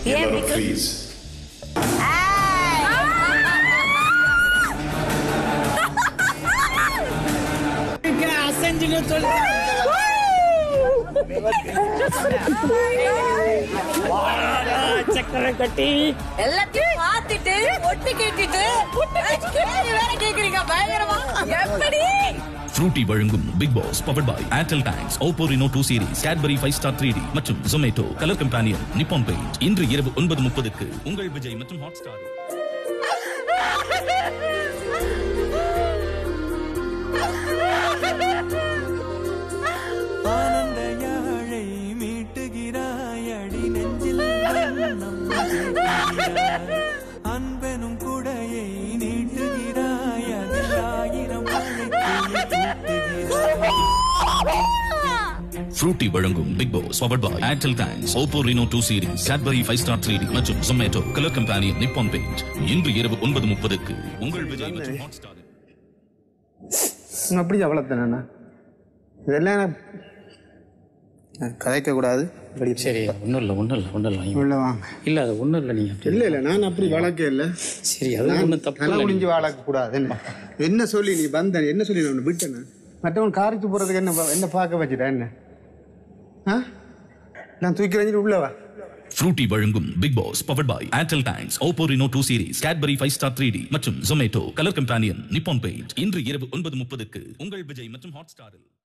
ஏன் Yellow, because- please. சக்கரம் கட்டி எல்லாத்தையும் பார்த்துட்டு ஒட்டு கேட்டுட்டு கேள்வி வேற கேக்குறீங்க பயங்கரமா எப்படி ஃப்ரூட்டி வழங்கும் Bigg Boss powered by Airtel thanks Oppo Reno two series Cadbury Five Star three D மற்றும் Zomato colour companion Nippon Paint இன்று இரவு ஒன்பது முப்பதுக்கு உங்கள் விஜய் மற்றும் ஹாட் ஸ்டார் ஆனந்த யாழை மீட்டுகிறாய் அடி நெஞ்சில் வண்ணம் தீட்டுகிறாய். அன்பெனும் குடையை நீட்டுகிறாய் அதில் ஆயிரம் மழை தூட்டுகிறாய் ஃப்ரூட்டி வழங்கும் Bigg Boss powered by Airtel thanks Oppo Reno two series Cadbury Five Star three D மற்றும் Zomato colour companion Nippon Paint இன்று இரவு ஒன்பது முப்பதுக்கு உங்கள் விஜய் மற்றும் ஹாட் ஸ்டார் அப்படி வளர்த்தேன் இதெல்லாம் நான் கதைக்க கூடாது சரி ஒன்றும் இல்லை ஒன்றும் இல்லை ஒன்றும் இல்லை உள்ள வாங்க இல்லை அது ஒன்றும் இல்லை நீங்கள் இல்ல இல்ல நான் அப்படி வளர்க்க இல்ல சரி அது ஒன்றும் தப்பு தலை இல்லை முடிஞ்சு வளர்க்க கூடாது என்ன என்ன சொல்லி நீ வந்த என்ன சொல்லி நான் உன்னை விட்டேன் மற்றவன் காரிக்கு போறதுக்கு என்ன பா- என்ன பார்க்க வச்சுட்டேன் என்ன ஆ நான் தூக்கி வச்சுட்டு உள்ள வா ஃப்ரூட்டி வழங்கும் Bigg Boss powered by Airtel thanks Oppo Reno two series Cadbury Five Star three D மற்றும் Zomato colour companion Nippon Paint இன்று இரவு ஒன்பது முப்பதுக்கு உங்கள் விஜய் மற்றும் ஹாட் ஸ்டாரில்